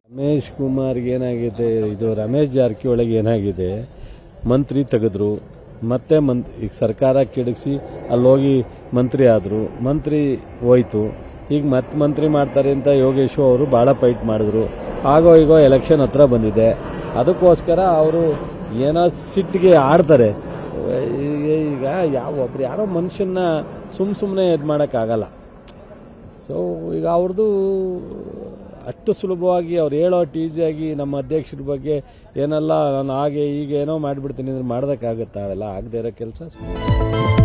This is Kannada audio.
ರಮೇಶ್ ಕುಮಾರ್ಗೆ ಏನಾಗಿದೆ ಇದು ರಮೇಶ್ ಜಾರಕಿಹೊಳಿಗೆ ಏನಾಗಿದೆ ಮಂತ್ರಿ ತೆಗೆದ್ರು ಮತ್ತೆ ಮಂತ್ ಈಗ ಸರ್ಕಾರ ಕೆಡಗಿಸಿ ಅಲ್ಲಿ ಹೋಗಿ ಮಂತ್ರಿ ಆದರು ಮಂತ್ರಿ ಹೋಯ್ತು ಈಗ ಮತ್ತೆ ಮಂತ್ರಿ ಮಾಡ್ತಾರೆ ಅಂತ ಯೋಗೇಶು ಅವರು ಭಾಳ ಫೈಟ್ ಮಾಡಿದ್ರು ಆಗೋ ಈಗೋ ಎಲೆಕ್ಷನ್ ಹತ್ರ ಬಂದಿದೆ ಅದಕ್ಕೋಸ್ಕರ ಅವರು ಏನೋ ಸಿಟ್ಟಿಗೆ ಆಡ್ತಾರೆ ಈಗ ಈಗ ಯಾವ ಒಬ್ರು ಯಾರೋ ಮನುಷ್ಯನ ಸುಮ್ಮ ಸುಮ್ಮನೆ ಇದು ಮಾಡೋಕ್ಕಾಗಲ್ಲ ಸೊ ಈಗ ಅವ್ರದ್ದು ಅಷ್ಟು ಸುಲಭವಾಗಿ ಅವ್ರು ಹೇಳೋಟ್ಟು ಈಸಿಯಾಗಿ ನಮ್ಮ ಅಧ್ಯಕ್ಷರ ಬಗ್ಗೆ ಏನೆಲ್ಲ ನಾನು ಹಾಗೆ ಹೀಗೆ ಏನೋ ಮಾಡಿಬಿಡ್ತೀನಿ ಅಂದ್ರೆ ಮಾಡೋದಕ್ಕಾಗುತ್ತಾ ಅವೆಲ್ಲ ಆಗದೆ ಇರೋ ಕೆಲಸ